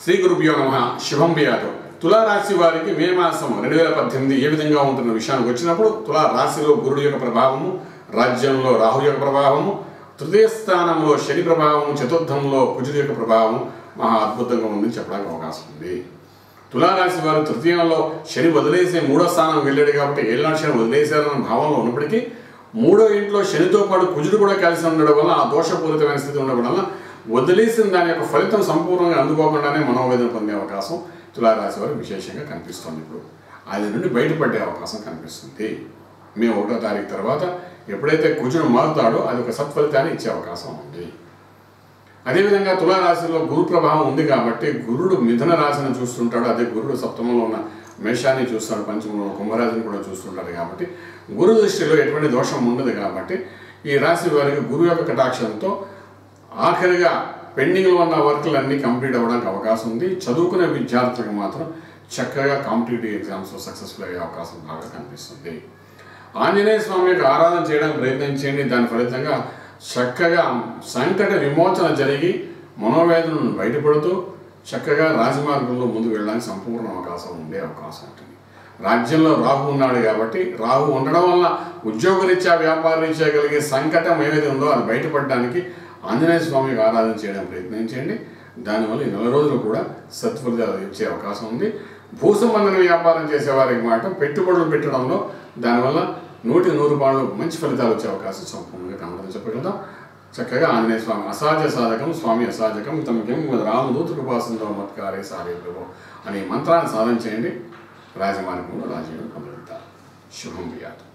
శ్రీ గురుభ్యో నమ శుభం బియాతో తులారాశి వారికి మే మాసం రెండు వేల పద్దెనిమిది ఏ విధంగా ఉంటున్న విషయానికి వచ్చినప్పుడు తులా రాశిలో గురుడు యొక్క ప్రభావము రాజ్యంలో రాహు యొక్క ప్రభావము తృతీయ స్థానంలో శని ప్రభావము చతుర్థంలో కుజుడు యొక్క ప్రభావము మహా అద్భుతంగా ఉందని చెప్పడానికి అవకాశం ఉంది తులారాశి వారు తృతీయంలో శని వదిలేసే మూడో స్థానం వెళ్ళాడు కాబట్టి ఏళ్ళనాడు శని వదిలేశారన్న భావంలో ఉన్నప్పటికీ మూడో ఇంట్లో శనితో పాటు కుజుడు కూడా కలిసి ఉండడం వల్ల ఆ దోషపూరితమైన స్థితి ఉండడం వల్ల వదిలేసిన దాని యొక్క ఫలితం సంపూర్ణంగా అందుకోకుండానే మనోవేదన పొందే అవకాశం తులారాశి వారికి విశేషంగా కనిపిస్తుంది ఇప్పుడు అది నుండి బయటపడే అవకాశం కనిపిస్తుంది మే ఒకటో తారీఖు తర్వాత ఎప్పుడైతే కుజుడు మారుతాడో అది ఒక సత్ఫలితాన్ని ఇచ్చే అవకాశం ఉంది అదేవిధంగా తులారాశిలో గురు ప్రభావం ఉంది కాబట్టి గురుడు మిథున రాశిని చూస్తుంటాడు అదే గురుడు సప్తమంలో ఉన్న మేషాన్ని చూస్తాడు పంచమంలో ఉన్న కుంభరాశిని కూడా చూస్తుంటాడు కాబట్టి గురు దృష్టిలో ఎటువంటి దోషం ఉండదు కాబట్టి ఈ రాశి వారికి గురు యొక్క కటాక్షంతో ఆఖరిగా పెండింగ్లో ఉన్న వర్క్లన్నీ కంప్లీట్ అవ్వడానికి అవకాశం ఉంది చదువుకునే విద్యార్థులకు మాత్రం చక్కగా కాంపిటేటివ్ ఎగ్జామ్స్లో సక్సెస్ఫుల్ అయ్యే అవకాశం బాగా కనిపిస్తుంది ఆంజనేయ స్వామి యొక్క ఆరాధన చేయడానికి ప్రయత్నించండి దాని ఫలితంగా చక్కగా సంకట విమోచన జరిగి మనోవేదనను బయటపడుతూ చక్కగా రాజమార్గంలో ముందుకు వెళ్ళడానికి సంపూర్ణ అవకాశం ఉండే అవకాశం ఉంటుంది రాజ్యంలో రాహు ఉన్నాడు కాబట్టి రాహు ఉండడం వల్ల ఉద్యోగరీత్యా వ్యాపారరీత్యా కలిగే సంకటం ఏదైతే ఉందో అది బయటపడడానికి ఆంజనేయ స్వామికి ఆరాధన చేయడానికి ప్రయత్నించండి దానివల్ల ఈ నెల రోజులు కూడా సత్ఫలితాలు ఇచ్చే అవకాశం ఉంది భూసంబంధన వ్యాపారం చేసే వారికి మాట పెట్టుబడులు పెట్టడంలో దానివల్ల నూటి నూరు పాళ్ళు మంచి ఫలితాలు వచ్చే అవకాశం సంపూర్ణంగా కనబడదని చెప్పగలుగుతాం చక్కగా ఆంజనేయ స్వామి అసాధ్య సాధకం స్వామి అసాధకం తమకేం రామదూతుడు ఉపాసనలో మత్కారే సారే ప్రభు అనే మంత్రాన్ని సాధన చేయండి రాజమార్గంలో రాజీవం పొందగలుగుతారు శుభం వ్యాధం